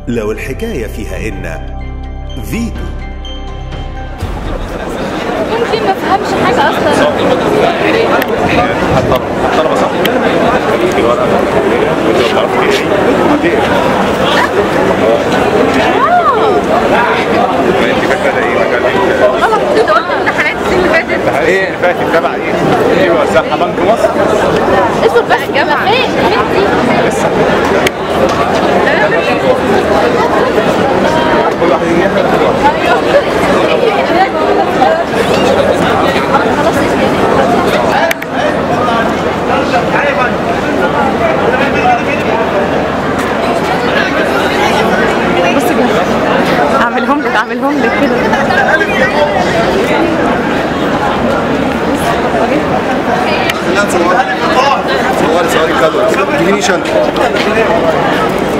لو الحكاية فيها إن فيتو ممكن ما افهمش حاجه اصلا طلبة صح؟ الورقة وانت ما تعرفش ايه ما انت فاكرة ده ايه مكان ايه؟ غلط كنت قلت امتحانات السنه اللي فاتت ايه اللي فاتت تبع ايه؟ ايه وزعها بنك مصر؟ اسمه بس الجامعه فين لسه كل واحد ينجح بص كده اعملهم لك اعملهم لك كده صوري صوري كادو تجيبيني شنطه